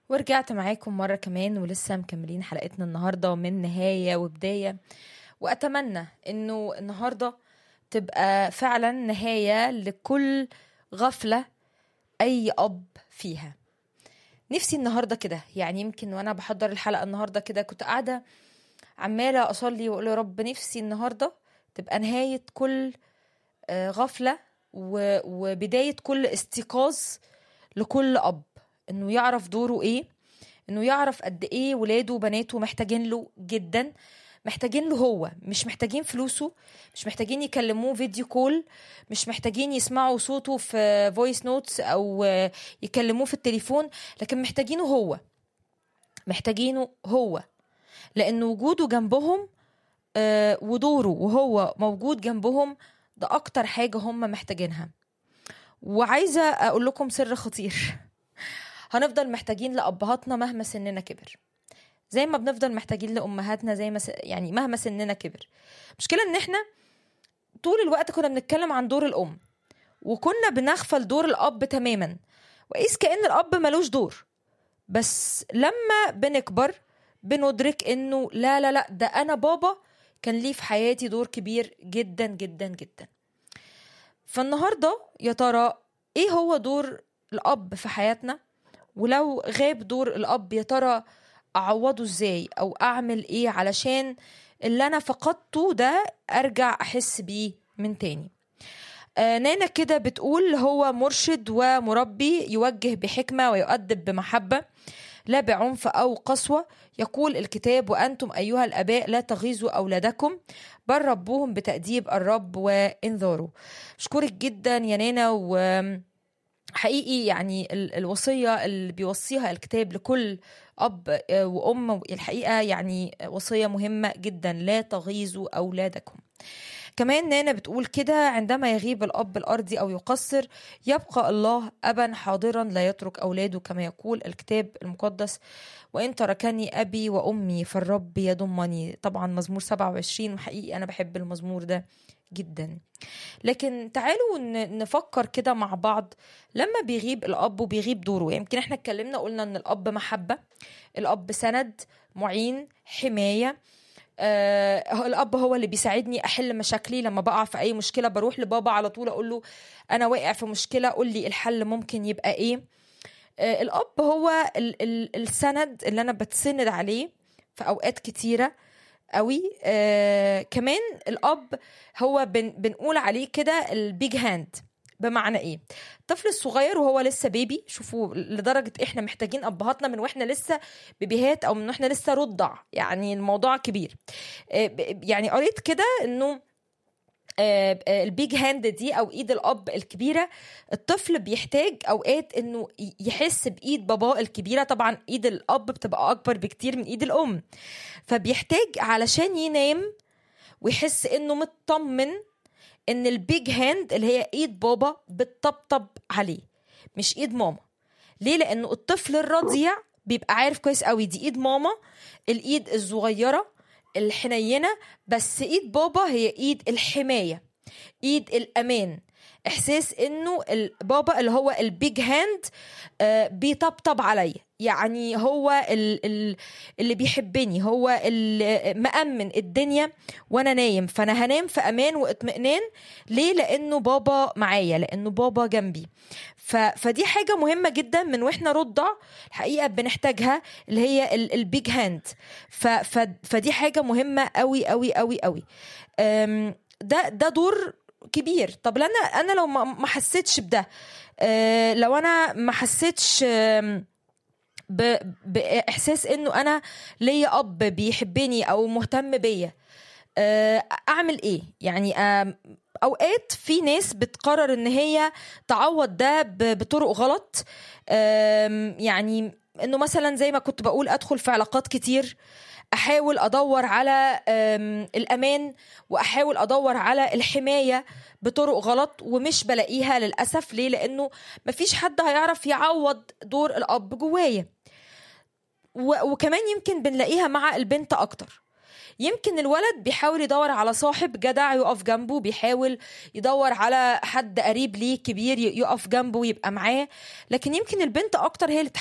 ورجعت معاكم مرة كمان ولسه مكملين حلقتنا النهاردة من نهاية وبداية وأتمنى إنه النهاردة تبقى فعلا نهاية لكل غفلة أي أب فيها نفسي النهاردة كده يعني يمكن وأنا بحضر الحلقة النهاردة كده كنت قاعدة عمالة أصلي وأقول يا رب نفسي النهاردة تبقى نهاية كل آه، غفلة و- وبداية كل استيقاظ لكل أب إنه يعرف دوره إيه إنه يعرف قد إيه ولاده وبناته محتاجين له جدا محتاجين له هو مش محتاجين فلوسه مش محتاجين يكلموه فيديو كول مش محتاجين يسمعوا صوته في فويس نوتس أو آه، يكلموه في التليفون لكن محتاجينه هو محتاجينه هو لأن وجوده جنبهم آه، ودوره وهو موجود جنبهم ده أكتر حاجة هم محتاجينها وعايزة أقول لكم سر خطير هنفضل محتاجين لأبهاتنا مهما سننا كبر زي ما بنفضل محتاجين لأمهاتنا زي ما س... يعني مهما سننا كبر مشكلة إن إحنا طول الوقت كنا بنتكلم عن دور الأم وكنا بنغفل دور الأب تماما وقيس كأن الأب ملوش دور بس لما بنكبر بندرك إنه لا لا لا ده أنا بابا كان ليه في حياتي دور كبير جدا جدا جدا فالنهارده يا ترى ايه هو دور الاب في حياتنا ولو غاب دور الاب يا ترى اعوضه ازاي او اعمل ايه علشان اللي انا فقدته ده ارجع احس بيه من تاني آه نانا كده بتقول هو مرشد ومربي يوجه بحكمة ويؤدب بمحبة لا بعنف أو قسوة يقول الكتاب وأنتم أيها الآباء لا تغيظوا أولادكم بل ربوهم بتأديب الرب وإنذاره أشكرك جدا يا نانا و حقيقي يعني ال- الوصية اللي بيوصيها الكتاب لكل أب آه، وأم الحقيقة يعني وصية مهمة جدا لا تغيظوا أولادكم كمان نانا بتقول كده عندما يغيب الأب الأرضي أو يقصر يبقى الله أبا حاضرا لا يترك أولاده كما يقول الكتاب المقدس وإن تركني أبي وأمي فالرب يضمني طبعا مزمور 27 وحقيقي أنا بحب المزمور ده جدا لكن تعالوا ن- نفكر كده مع بعض لما بيغيب الأب وبيغيب دوره يمكن احنا اتكلمنا قلنا ان الأب محبة الأب سند معين حماية آه هو الأب هو اللي بيساعدني أحل مشاكلي لما بقع في أي مشكلة بروح لبابا على طول أقول له أنا واقع في مشكلة قول لي الحل ممكن يبقى إيه آه الأب هو ال- ال- السند اللي أنا بتسند عليه في أوقات كتيرة قوي آه كمان الاب هو بن بنقول عليه كده البيج هاند بمعنى ايه الطفل الصغير وهو لسه بيبي شوفوا لدرجه احنا محتاجين ابهاتنا من واحنا لسه بيبيهات او من واحنا لسه رضع يعني الموضوع كبير آه، ب- يعني قريت كده انه آه، آه، البيج هاند دي او ايد الاب الكبيره الطفل بيحتاج اوقات انه ي- يحس بايد باباه الكبيره طبعا ايد الاب بتبقى اكبر بكتير من ايد الام فبيحتاج علشان ينام ويحس انه مطمن ان البيج هاند اللي هي ايد بابا بتطبطب عليه مش ايد ماما ليه لانه الطفل الرضيع بيبقى عارف كويس قوي دي ايد ماما الايد الصغيره الحنينه بس ايد بابا هي ايد الحمايه ايد الامان احساس انه البابا اللي هو البيج هاند آه، بيطبطب عليا يعني هو ال- ال- اللي بيحبني هو اللي مأمن الدنيا وانا نايم فانا هنام في امان واطمئنان ليه لانه بابا معايا لانه بابا جنبي ف... فدي حاجه مهمه جدا من واحنا رضع الحقيقه بنحتاجها اللي هي ال- البيج هاند ف... ف... فدي حاجه مهمه قوي قوي قوي قوي أم، ده ده دور كبير طب انا انا لو ما ما حسيتش بده أه، لو انا ما حسيتش أم، ب... باحساس انه انا ليا اب بيحبني او مهتم بيا آه، اعمل ايه يعني آم، اوقات في ناس بتقرر ان هي تعوض ده ب- بطرق غلط آم، يعني انه مثلا زي ما كنت بقول ادخل في علاقات كتير احاول ادور على آم، الامان واحاول ادور على الحمايه بطرق غلط ومش بلاقيها للاسف ليه لانه مفيش حد هيعرف يعوض دور الاب جوايا و- وكمان يمكن بنلاقيها مع البنت اكتر يمكن الولد بيحاول يدور على صاحب جدع يقف جنبه بيحاول يدور على حد قريب ليه كبير ي- يقف جنبه ويبقى معاه لكن يمكن البنت اكتر هي اللي